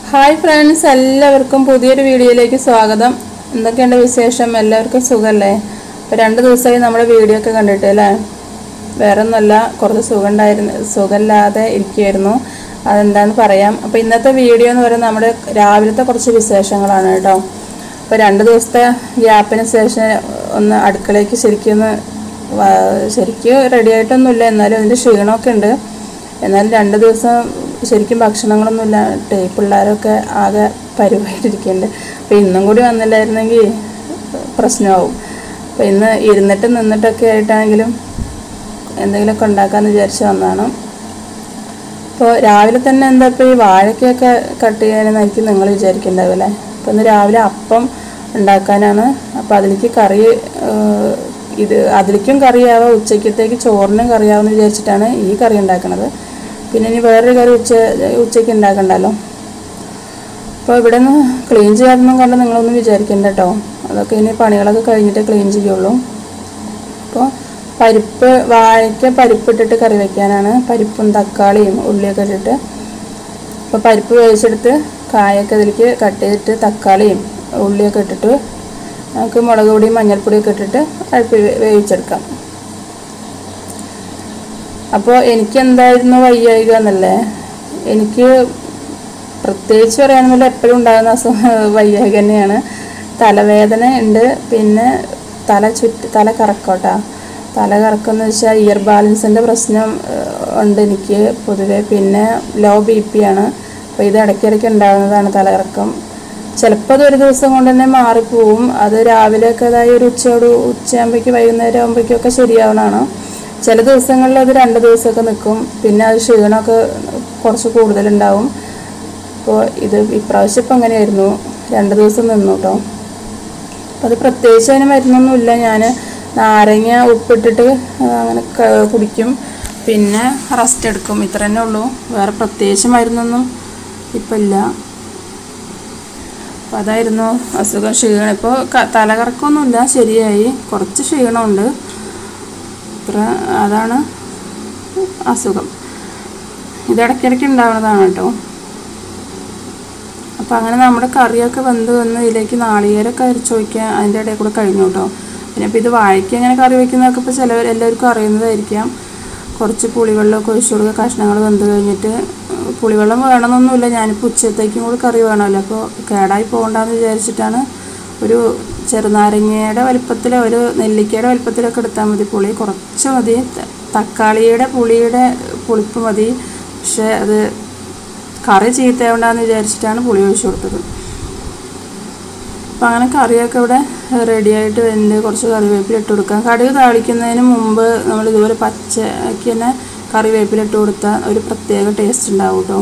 hi friends എല്ലാവർക്കും പുതിയൊരു വീഡിയോയിലേക്ക് സ്വാഗതം എന്തൊക്കെയുണ്ട് വിശേഷം എല്ലാവർക്കും സുഖമല്ലേ ഇപ്പോൾ രണ്ട് ദിവസമായി നമ്മുടെ വീഡിയോ ഒക്കെ കണ്ടിട്ട് അല്ലേ വേറെ ഒന്നുമല്ല കുറച്ച് സുഖം ഉണ്ടായിരുന്നു സുഖമില്ലാതെ ഇരിക്കുമായിരുന്നു അതെന്താന്ന് പറയാം അപ്പോൾ ഇന്നത്തെ വീഡിയോ എന്ന് പറയുന്നത് നമ്മുടെ രാവിലത്തെ കുറച്ച് വിശേഷങ്ങളാണ് കേട്ടോ അപ്പോൾ രണ്ട് ദിവസത്തെ ഗ്യാപ്പിന് ശേഷം ഒന്ന് അടുക്കളയ്ക്ക് ശരിക്കും ഒന്ന് വ- ശരിക്കും റെഡി ആയിട്ടൊന്നുമില്ല എന്നാലും അതിൻ്റെ ക്ഷീണമൊക്കെ ഉണ്ട് എന്നാലും രണ്ട് ദിവസം ശരിക്കും ഭക്ഷണങ്ങളൊന്നും ഇല്ലാട്ടെ പിള്ളേരൊക്കെ ആകെ പരുവായിട്ടിരിക്കുന്നുണ്ട് അപ്പോൾ ഇന്നും കൂടി വന്നില്ലായിരുന്നെങ്കിൽ പ്രശ്നമാവും അപ്പോൾ ഇന്ന് ഇരുന്നിട്ട് നിന്നിട്ടൊക്കെ ആയിട്ടാണെങ്കിലും എന്തെങ്കിലുമൊക്കെ ഉണ്ടാക്കാമെന്ന് വിചാരിച്ച് വന്നതാണ് അപ്പോൾ രാവിലെ തന്നെ എന്താ ഇപ്പോൾ ഈ വാഴയ്ക്കൊക്കെ കട്ട് ചെയ്യാനെന്നായിരിക്കും നിങ്ങൾ വിചാരിക്കുന്നുണ്ടാവില്ലേ അപ്പോൾ ഇന്ന് രാവിലെ അപ്പം ഉണ്ടാക്കാനാണ് അപ്പോൾ അതിലേക്ക് കറി ഏഹ്, ഇത് അതിലേക്കും കറിയാവാം ഉച്ചക്കത്തേക്ക് ചോറിനും കറിയാവുമെന്ന് വിചാരിച്ചിട്ടാണ് ഈ കറി ഉണ്ടാക്കുന്നത് പിന്നെ ഇനി വേറൊരു കറി ഉച്ച ഉച്ചയ്ക്ക് ഉണ്ടാക്കണ്ടല്ലോ അപ്പോൾ ഇവിടെ നിന്ന് ക്ലീൻ ചെയ്യാതൊന്നും കണ്ട് നിങ്ങളൊന്നും വിചാരിക്കണ്ട കേട്ടോ അതൊക്കെ ഇനി പണികളൊക്കെ കഴിഞ്ഞിട്ട് ക്ലീൻ ചെയ്യുള്ളൂ അപ്പോൾ പരിപ്പ് വാഴയ്ക്ക പരിപ്പിട്ടിട്ട് കറി വയ്ക്കാനാണ് പരിപ്പും തക്കാളിയും ഉള്ളിയൊക്കെ ഇട്ടിട്ട് അപ്പോൾ പരിപ്പ് വേവിച്ചെടുത്ത് കായൊക്കെ ഇതിലേക്ക് കട്ട് ചെയ്തിട്ട് തക്കാളിയും ഉള്ളിയൊക്കെ ഇട്ടിട്ട് നമുക്ക് മുളക് പൊടിയും മഞ്ഞൾപ്പൊടിയൊക്കെ ഇട്ടിട്ട് അടുപ്പ് വേ- വേവിച്ചെടുക്കാം അപ്പോൾ എനിക്ക് എന്തായിരുന്നു വയ്യായിക എന്നല്ലേ എനിക്ക് പ്രത്യേകിച്ച് പറയുകയാണെന്നില്ല എപ്പോഴും ഉണ്ടാകുന്ന അസുഖം വയ്യായിക തന്നെയാണ് തലവേദന ഉണ്ട് പിന്നെ തല ചുറ്റ് തല കറക്കോട്ടാ തല കറക്കമെന്ന് വെച്ചാൽ ഇയർ ബാലൻസിൻ്റെ പ്രശ്നം ഏഹ്, ഉണ്ട് എനിക്ക് പൊതുവെ പിന്നെ ലോ ബി പി ആണ് അപ്പോൾ ഇത് ഇടയ്ക്കിടയ്ക്ക് ഉണ്ടാകുന്നതാണ് തലകറക്കം ചിലപ്പോൾ അത് ഒരു ദിവസം കൊണ്ട് തന്നെ മാറിപ്പോവും അത് രാവിലെയൊക്കെ അതായത് ഒരു ഉച്ചയോട് ഉച്ചയാകുമ്പോഴേക്ക് വൈകുന്നേരം ആകുമ്പോഴേക്കൊക്കെ ശരിയാവണതാണ് ചില ദിവസങ്ങളിൽ അത് രണ്ട് ദിവസമൊക്കെ നിൽക്കും പിന്നെ അത് ക്ഷീണമൊക്കെ കുറച്ച് കൂടുതലുണ്ടാവും അപ്പോൾ ഇത് ഇപ്രാവശ്യം ഇപ്പം അങ്ങനെയായിരുന്നു രണ്ട് ദിവസം നിന്നു കേട്ടോ അപ്പം അത് പ്രത്യേകിച്ച് അതിന് മരുന്നൊന്നുമില്ല ഞാൻ നാരങ്ങ ഉപ്പിട്ടിട്ട് ആ, അങ്ങനെ ക- കുടിക്കും പിന്നെ റെസ്റ്റ് എടുക്കും ഇത്ര തന്നെ ഉള്ളൂ വേറെ പ്രത്യേകിച്ച് മരുന്നൊന്നും ഇപ്പം ഇല്ല അപ്പം അതായിരുന്നു അസുഖം ക്ഷീണം ഇപ്പോൾ തലകറക്കമൊന്നുമില്ല ശരിയായി കുറച്ച് ക്ഷീണമുണ്ട് ഇത്ര അതാണ് അസുഖം ഇത് ഇടയ്ക്കിടയ്ക്ക് ഉണ്ടാവുന്നതാണ് കേട്ടോ അപ്പോൾ അങ്ങനെ നമ്മുടെ കറിയൊക്കെ വെന്ത് വന്ന് ഇതിലേക്ക് നാളികേരമൊക്കെ അരച്ച് വയ്ക്കാൻ അതിൻ്റെ ഇടയിൽ കൂടെ കഴിഞ്ഞു കേട്ടോ പിന്നെ ഇപ്പോൾ ഇത് വാഴയ്ക്ക് എങ്ങനെ കറി വയ്ക്കുന്നതൊക്കെ ഇപ്പോൾ ചിലവർ എല്ലാവർക്കും അറിയുന്നതായിരിക്കാം കുറച്ച് പുളിവെള്ളമൊക്കെ ഒഴിച്ചു കൊടുക്കുക കഷ്ണങ്ങൾ വെന്ത് കഴിഞ്ഞിട്ട് ഉം, പുളിവെള്ളം വേണമെന്നൊന്നുമില്ല ഞാനിപ്പോൾ ഉച്ചത്തേക്കും കൂടി കറി വേണമല്ലോ അപ്പോൾ കേടായി പോകണ്ടെന്ന് വിചാരിച്ചിട്ടാണ് ഒരു ചെറുനാരങ്ങയുടെ വലിപ്പത്തിൽ ഒരു നെല്ലിക്കയുടെ വലിപ്പത്തിലൊക്കെ എടുത്താൽ മതി പുളി കുറച്ച് മതി ത- തക്കാളിയുടെ പുളിയുടെ പുളിപ്പ് മതി പക്ഷേ അത് കറി ചീത്തയാവണ്ടെന്ന് വിചാരിച്ചിട്ടാണ് പുളി ഒഴിച്ചു കൊടുത്തത് അപ്പം അങ്ങനെ കറിയൊക്കെ ഇവിടെ റെഡി ആയിട്ട് വരുന്നുണ്ട് കുറച്ച് കറിവേപ്പില ഇട്ട് കൊടുക്കാം കടുക് താളിക്കുന്നതിന് മുമ്പ് നമ്മൾ ഇതുപോലെ പച്ചയ്ക്ക് തന്നെ കറിവേപ്പില ഇട്ട് കൊടുത്താൽ ഒരു പ്രത്യേക ടേസ്റ്റ് ഉണ്ടാവും കേട്ടോ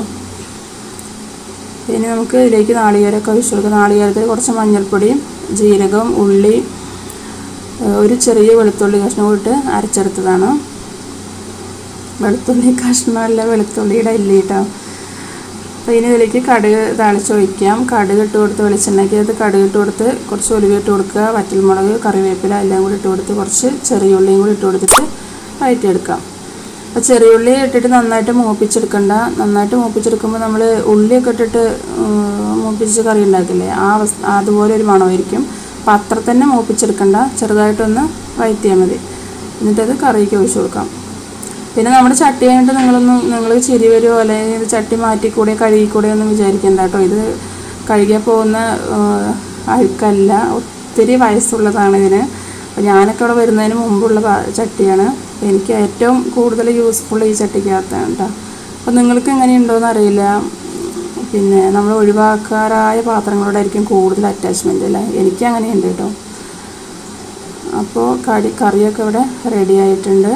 ഇനി നമുക്ക് ഇതിലേക്ക് നാളികേരമൊക്കെ ഒഴിച്ചു കൊടുക്കാം നാളികേരത്തിൽ കുറച്ച് മഞ്ഞൾപ്പൊടിയും ജീരകം ഉള്ളി ഏഹ് ഒരു ചെറിയ വെളുത്തുള്ളി കഷ്ണം ഇട്ട് അരച്ചെടുത്തതാണ് വെളുത്തുള്ളി കഷ്ണമല്ല വെളുത്തുള്ളിയുടെ ഇല്ല കേട്ടോ അപ്പോൾ ഇനി ഇതിലേക്ക് കടുക് താളിച്ച് ഒഴിക്കാം കടുക് ഇട്ട് കൊടുത്ത് വെളിച്ചെണ്ണയ്ക്ക് അത് കടുക് ഇട്ട് കൊടുത്ത് കുറച്ച് ഒലിവ് ഇട്ട് കൊടുക്കുക വറ്റൽമുളക് കറിവേപ്പില എല്ലാം കൂടി ഇട്ട് കൊടുത്ത് കുറച്ച് ചെറിയ ഉള്ളിയും കൂടി ഇട്ട് കൊടുത്തിട്ട് വഴറ്റിയെടുക്കാം അപ്പോൾ ചെറിയ ഉള്ളി ഇട്ടിട്ട് നന്നായിട്ട് മൂപ്പിച്ചെടുക്കണ്ട നന്നായിട്ട് മൂപ്പിച്ചെടുക്കുമ്പോൾ നമ്മൾ ഉള്ളിയൊക്കെ ഇട്ടിട്ട് ഉം, മൂപ്പിച്ച് കറി ഉണ്ടാക്കില്ലേ ആ അവസ്ഥ അതുപോലെ ഒരു മണമായിരിക്കും അപ്പോൾ അത്ര തന്നെ മൂപ്പിച്ചെടുക്കണ്ട ചെറുതായിട്ടൊന്ന് വഴറ്റിയാൽ മതി എന്നിട്ടത് കറിക്ക് ഒഴിച്ച് കൊടുക്കാം പിന്നെ നമ്മുടെ ചട്ടി കഴിഞ്ഞിട്ട് നിങ്ങളൊന്നും നിങ്ങൾ ചിരി വരുമോ അല്ലെങ്കിൽ ഇത് ചട്ടി മാറ്റിക്കൂടെ കഴുകിക്കൂടെ ഒന്നും വിചാരിക്കണ്ട കേട്ടോ ഇത് കഴുകിയാൽ പോകുന്ന ആ, അഴുക്കല്ല ഒത്തിരി വയസ്സുള്ളതാണ് ഇതിന് അപ്പോൾ ഞാനൊക്കെ ഇവിടെ വരുന്നതിന് മുമ്പുള്ള പാ- ചട്ടിയാണ് അപ്പോൾ എനിക്ക് ഏറ്റവും കൂടുതൽ യൂസ്ഫുൾ ഈ ചട്ടിക്കകത്താണ് കേട്ടോ അപ്പോൾ നിങ്ങൾക്ക് എങ്ങനെയുണ്ടോയെന്ന് അറിയില്ല പിന്നെ നമ്മൾ ഒഴിവാക്കാറായ പാത്രങ്ങളോടായിരിക്കും കൂടുതൽ അറ്റാച്ച്മെൻ്റ് അല്ലേ എനിക്ക് അങ്ങനെയുണ്ട് കേട്ടോ അപ്പോൾ കടി കറിയൊക്കെ ഇവിടെ റെഡി ആയിട്ടുണ്ട്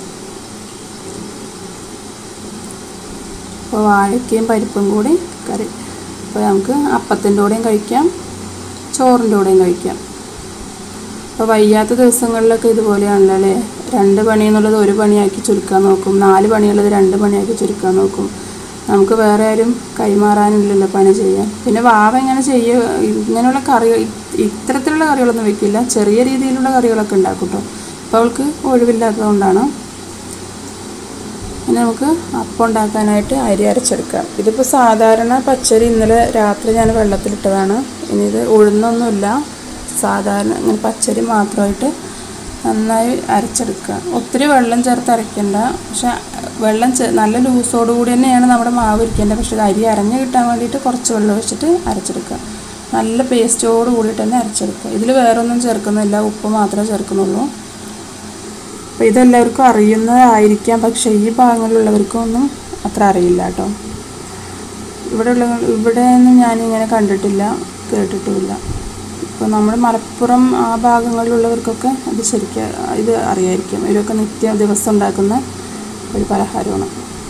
അപ്പോൾ വാഴയ്ക്കയും പരിപ്പും കൂടി കറി അപ്പോൾ നമുക്ക് അപ്പത്തിൻ്റെ കൂടെയും കഴിക്കാം ചോറിൻ്റെ കൂടെയും കഴിക്കാം അപ്പോൾ വയ്യാത്ത ദിവസങ്ങളിലൊക്കെ ഇതുപോലെയാണല്ലോ അല്ലേ രണ്ട് പണി എന്നുള്ളത് ഒരു പണിയാക്കി ചുരുക്കാൻ നോക്കും നാല് പണിയുള്ളത് രണ്ട് പണിയാക്കി ചുരുക്കാൻ നോക്കും നമുക്ക് വേറെ ആരും കൈമാറാനില്ലല്ലോ പണി ചെയ്യാൻ പിന്നെ വാവ എങ്ങനെ ചെയ്യുക ഇങ്ങനെയുള്ള കറി ഇത്തരത്തിലുള്ള കറികളൊന്നും വെക്കില്ല ചെറിയ രീതിയിലുള്ള കറികളൊക്കെ ഉണ്ടാക്കും കേട്ടോ അപ്പോൾ അവൾക്ക് ഒഴിവില്ലാത്തതുകൊണ്ടാണ് ഇനി നമുക്ക് അപ്പം ഉണ്ടാക്കാനായിട്ട് അരി അരച്ചെടുക്കാം ഇതിപ്പോൾ സാധാരണ പച്ചരി ഇന്നലെ രാത്രി ഞാൻ വെള്ളത്തിലിട്ടതാണ് ഇനി ഇത് ഉഴുന്നൊന്നുമില്ല സാധാരണ ഇങ്ങനെ പച്ചരി മാത്രമായിട്ട് നന്നായി അരച്ചെടുക്കുക ഒത്തിരി വെള്ളം ചേർത്ത് അരയ്ക്കണ്ട പക്ഷെ വെള്ളം ചേ നല്ല ലൂസോട് കൂടി തന്നെയാണ് നമ്മുടെ മാവ് ഇരിക്കേണ്ടത് പക്ഷെ ഇത് അരി അരഞ്ഞ് കിട്ടാൻ വേണ്ടിയിട്ട് കുറച്ച് വെള്ളം ഒഴിച്ചിട്ട് അരച്ചെടുക്കുക നല്ല പേസ്റ്റോട് കൂടിയിട്ട് തന്നെ അരച്ചെടുക്കുക ഇതിൽ വേറൊന്നും ചേർക്കുന്നില്ല ഉപ്പ് മാത്രമേ ചേർക്കുന്നുള്ളൂ അപ്പോൾ ഇതെല്ലാവർക്കും അറിയുന്നതായിരിക്കാം പക്ഷേ ഈ ഭാഗങ്ങളിലുള്ളവർക്കൊന്നും അത്ര അറിയില്ല കേട്ടോ ഇവിടെ ഉള്ള ഇവിടെയൊന്നും ഞാനിങ്ങനെ കണ്ടിട്ടില്ല കേട്ടിട്ടുമില്ല ഇപ്പോൾ നമ്മുടെ മലപ്പുറം ആ ഭാഗങ്ങളിലുള്ളവർക്കൊക്കെ അത് ശരിക്കും ഇത് അറിയായിരിക്കും ഇവരൊക്കെ നിത്യ ദിവസം ഉണ്ടാക്കുന്ന ഒരു പലഹാരമാണ്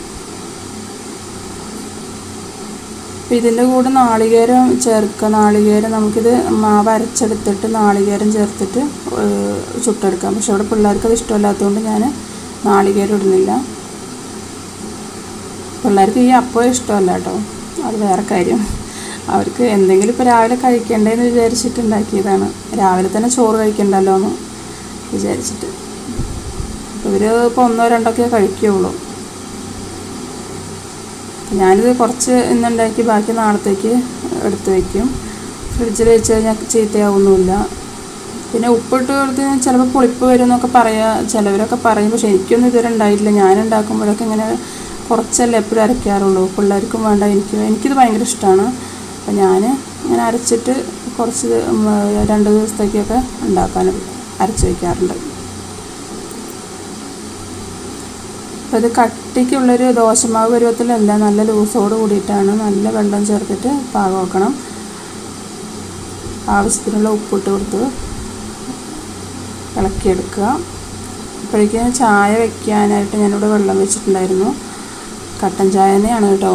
അപ്പോൾ ഇതിൻ്റെ കൂടെ നാളികേരം ചേർക്കുക നാളികേരം നമുക്കിത് മാവ് അരച്ചെടുത്തിട്ട് നാളികേരം ചേർത്തിട്ട് ഏഹ്, ചുട്ടെടുക്കാം പക്ഷെ ഇവിടെ പിള്ളേർക്ക് അത് ഇഷ്ടമല്ലാത്തതുകൊണ്ട് ഞാൻ നാളികേരം ഇടുന്നില്ല പിള്ളേർക്ക് ഈ അപ്പം ഇഷ്ടമല്ല കേട്ടോ അത് വേറെ കാര്യം അവർക്ക് എന്തെങ്കിലും ഇപ്പോൾ രാവിലെ കഴിക്കണ്ടേന്ന് വിചാരിച്ചിട്ട് ഉണ്ടാക്കിയതാണ് രാവിലെ തന്നെ ചോറ് കഴിക്കണ്ടല്ലോ എന്ന് വിചാരിച്ചിട്ട് ഇവർ ഇപ്പോൾ ഒന്നോ രണ്ടൊക്കെ കഴിക്കുകയുള്ളൂ ഞാനിത് കുറച്ച് ഇന്നുണ്ടാക്കി ബാക്കി നാളത്തേക്ക് എടുത്ത് വയ്ക്കും ഫ്രിഡ്ജിൽ വെച്ച് കഴിഞ്ഞാൽ ചീത്തയാവുന്നില്ല പിന്നെ ഉപ്പിട്ട് കൊടുത്ത് ചിലപ്പോൾ പുളിപ്പ് വരും എന്നൊക്കെ പറയാ ചിലവരൊക്കെ പറയും പക്ഷെ എനിക്കൊന്നും ഇതുവരെ ഉണ്ടായിട്ടില്ല ഞാൻ ഉണ്ടാക്കുമ്പോഴൊക്കെ ഇങ്ങനെ കുറച്ചല്ലേ എപ്പോഴും അരയ്ക്കാറുള്ളൂ പിള്ളേർക്കും വേണ്ട എനിക്ക് എനിക്കിത് ഭയങ്കര ഇഷ്ടമാണ് അപ്പം ഞാൻ ഇങ്ങനെ അരച്ചിട്ട് കുറച്ച് ദി- ഉം, രണ്ട് ദിവസത്തേക്കൊക്കെ ഉണ്ടാക്കാൻ അരച്ച് വയ്ക്കാറുണ്ട് അപ്പോൾ ഇത് കട്ടിക്കുള്ളൊരു ദോശമാവ് പരുവത്തിലല്ല നല്ല ലൂസോട് കൂടിയിട്ടാണ് നല്ല വെള്ളം ചേർത്തിട്ട് പാകം വെക്കണം ആവശ്യത്തിനുള്ള ഉപ്പിട്ട് കൊടുത്ത് ഇളക്കിയെടുക്കുക അപ്പോഴേക്കും ചായ വെക്കാനായിട്ട് ഞാനിവിടെ വെള്ളം വെച്ചിട്ടുണ്ടായിരുന്നു കട്ടൻ ചായ തന്നെയാണ് കേട്ടോ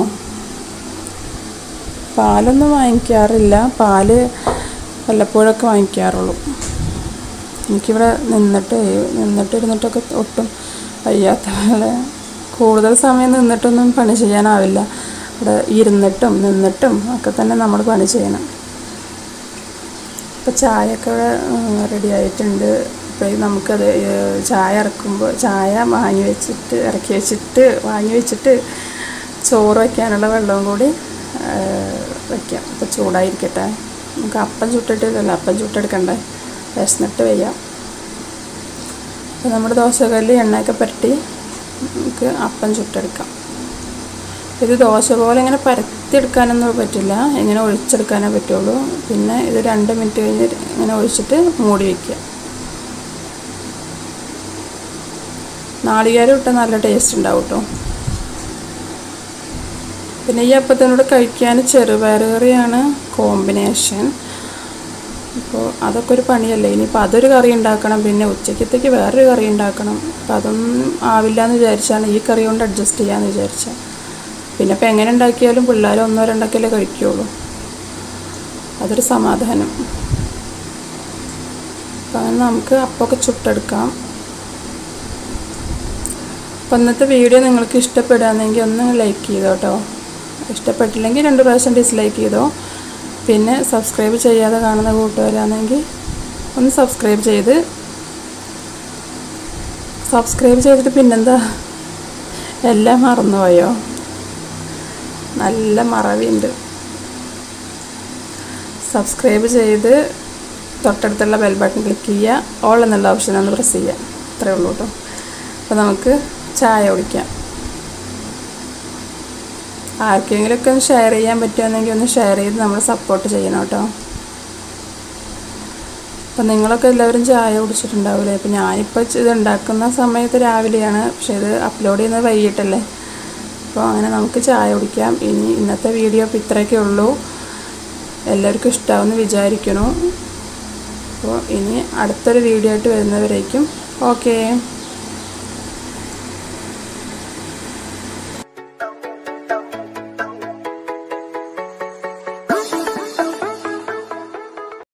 പാലൊന്നും വാങ്ങിക്കാറില്ല പാല് വല്ലപ്പോഴൊക്കെ വാങ്ങിക്കാറുള്ളൂ എനിക്കിവിടെ നിന്നിട്ട് നിന്നിട്ട് ഇരുന്നിട്ടൊക്കെ ഒട്ടും വയ്യാത്ത പോലെ കൂടുതൽ സമയം നിന്നിട്ടൊന്നും പണി ചെയ്യാനാവില്ല ഇവിടെ ഇരുന്നിട്ടും നിന്നിട്ടും ഒക്കെ തന്നെ നമ്മൾ പണി ചെയ്യണം ഇപ്പോൾ ചായയൊക്കെ റെഡി ആയിട്ടുണ്ട് ഇപ്പോൾ നമുക്കത് ഏഹ്, ചായ ഇറക്കുമ്പോൾ ചായ വാങ്ങി വെച്ചിട്ട് ഇറക്കി വെച്ചിട്ട് വാങ്ങി വെച്ചിട്ട് ചോറ് വയ്ക്കാനുള്ള വെള്ളവും കൂടി ഏഹ്, വയ്ക്കാം ഇപ്പോൾ ചൂടായിരിക്കട്ടെ നമുക്ക് അപ്പം ചുട്ടിട്ടില്ലല്ലോ അപ്പം ചുട്ടെടുക്കണ്ടേ വിശന്നിട്ട് വയ്യാം അപ്പോൾ നമ്മുടെ ദോശക്കല്ല് എണ്ണയൊക്കെ പുരട്ടി നമുക്ക് അപ്പം ചുട്ടെടുക്കാം ഇത് ദോശ പോലെ ഇങ്ങനെ പരത്തിയെടുക്കാനൊന്നും പറ്റില്ല ഇങ്ങനെ ഒഴിച്ചെടുക്കാനേ പറ്റുള്ളൂ പിന്നെ ഇത് രണ്ട് മിനിറ്റ് കഴിഞ്ഞ് ഇങ്ങനെ ഒഴിച്ചിട്ട് മൂടി വയ്ക്കുക നാളികേരം ഇട്ടാൽ നല്ല ടേസ്റ്റ് ഉണ്ടാവും കേട്ടോ പിന്നെ ഈ അപ്പത്തിനോട് കഴിക്കാൻ ചെറുപയർ കറിയാണ് കോമ്പിനേഷൻ അപ്പോൾ അതൊക്കെ ഒരു പണിയല്ലേ ഇനിയിപ്പോൾ അതൊരു കറി ഉണ്ടാക്കണം പിന്നെ ഉച്ചക്കത്തേക്ക് വേറൊരു കറി ഉണ്ടാക്കണം അപ്പം അതൊന്നും ആവില്ല എന്ന് വിചാരിച്ചാണ് ഈ കറി കൊണ്ട് അഡ്ജസ്റ്റ് ചെയ്യാമെന്ന് വിചാരിച്ചത് പിന്നെ ഇപ്പം എങ്ങനെ ഉണ്ടാക്കിയാലും പിള്ളേർ ഒന്നോ രണ്ടൊക്കെയല്ലേ കഴിക്കുകയുള്ളൂ അതൊരു സമാധാനം അപ്പം അങ്ങനെ നമുക്ക് അപ്പമൊക്കെ ചുട്ടെടുക്കാം അപ്പം ഇന്നത്തെ വീഡിയോ നിങ്ങൾക്ക് ഇഷ്ടപ്പെടുകയാണെങ്കിൽ ഒന്ന് ലൈക്ക് ചെയ്തോ കേട്ടോ ഇഷ്ടപ്പെട്ടില്ലെങ്കിൽ രണ്ട് പ്രാവശ്യം ഡിസ്ലൈക്ക് ചെയ്തോ പിന്നെ സബ്സ്ക്രൈബ് ചെയ്യാതെ കാണുന്ന കൂട്ടുകാരാണെങ്കിൽ ഒന്ന് സബ്സ്ക്രൈബ് ചെയ്ത് സബ്സ്ക്രൈബ് ചെയ്തിട്ട് പിന്നെന്താ എല്ലാം മറന്നുപോയോ നല്ല മറവിയുണ്ട് സബ്സ്ക്രൈബ് ചെയ്ത് തൊട്ടടുത്തുള്ള ബെൽ ബട്ടൺ ക്ലിക്ക് ചെയ്യുക ഓൾ എന്നുള്ള ഓപ്ഷൻ ഒന്ന് പ്രസ് ചെയ്യുക അത്രേ ഉള്ളൂ കേട്ടോ അപ്പോൾ നമുക്ക് ചായ കുടിക്കാം ആർക്കെങ്കിലുമൊക്കെ ഒന്ന് ഷെയർ ചെയ്യാൻ പറ്റുമെന്നെങ്കിൽ ഒന്ന് ഷെയർ ചെയ്ത് നമ്മൾ സപ്പോർട്ട് ചെയ്യണം കേട്ടോ അപ്പം നിങ്ങളൊക്കെ എല്ലാവരും ചായ കുടിച്ചിട്ടുണ്ടാവില്ലേ അപ്പം ഞാനിപ്പോൾ ഇത് ഉണ്ടാക്കുന്ന സമയത്ത് രാവിലെയാണ് പക്ഷേ ഇത് അപ്ലോഡ് ചെയ്യുന്നത് വൈകിട്ടല്ലേ അപ്പോൾ അങ്ങനെ നമുക്ക് ചായ കുടിക്കാം ഇനി ഇന്നത്തെ വീഡിയോ അപ്പോൾ ഇത്രയൊക്കെ ഉള്ളൂ എല്ലാവർക്കും ഇഷ്ടമാവുമെന്ന് വിചാരിക്കുന്നു അപ്പോൾ ഇനി അടുത്തൊരു വീഡിയോ ആയിട്ട് വരുന്നവരേക്കും ഓക്കേ